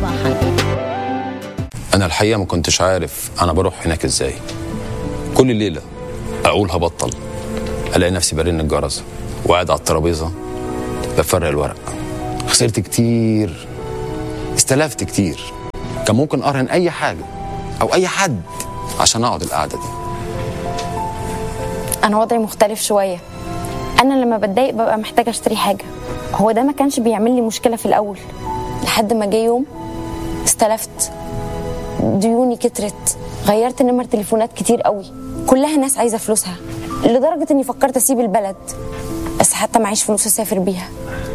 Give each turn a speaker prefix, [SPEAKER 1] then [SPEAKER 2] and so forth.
[SPEAKER 1] صباحا
[SPEAKER 2] انا الحقيقه ما كنتش عارف انا بروح هناك ازاي كل ليله اقول هبطل الاقي نفسي برن الجرس وقاعد على الترابيزه بفرق الورق خسرت كتير استلفت كتير كان ممكن ارهن اي حاجه او اي حد عشان اقعد القعده دي
[SPEAKER 3] انا وضعي مختلف شويه انا لما بتضايق ببقى محتاجه اشتري حاجه هو ده ما كانش بيعمل لي مشكله في الاول لحد ما جه يوم استلفت ديوني كترت غيرت نمر تليفونات كتير قوي كلها ناس عايزه فلوسها لدرجه اني فكرت اسيب البلد بس حتى معيش فلوس اسافر بيها